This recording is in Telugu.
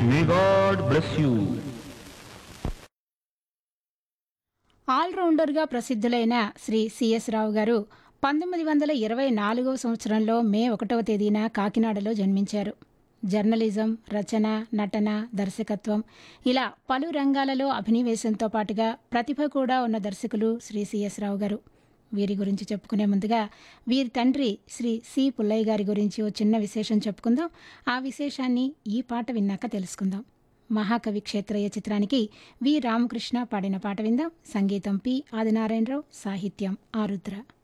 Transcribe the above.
May God bless you. ఆల్రౌండర్గా ప్రసిద్ధులైన శ్రీ సిఎస్ రావు గారు పంతొమ్మిది వందల ఇరవై నాలుగవ సంవత్సరంలో మే ఒకటవ తేదీన కాకినాడలో జన్మించారు జర్నలిజం రచన నటన దర్శకత్వం ఇలా పలు రంగాలలో అభినవేశంతో పాటుగా ప్రతిభ కూడా ఉన్న దర్శకులు శ్రీ సిఎస్ రావు గారు వీరి గురించి చెప్పుకునే ముందుగా వీరి తండ్రి శ్రీ సి పుల్లయ్య గారి గురించి ఓ చిన్న విశేషం చెప్పుకుందాం ఆ విశేషాన్ని ఈ పాట విన్నాక తెలుసుకుందాం మహాకవి క్షేత్రయ్య చిత్రానికి వి రామకృష్ణ పాడిన పాట విందాం సంగీతం పి ఆదినారాయణరావు సాహిత్యం ఆరుద్ర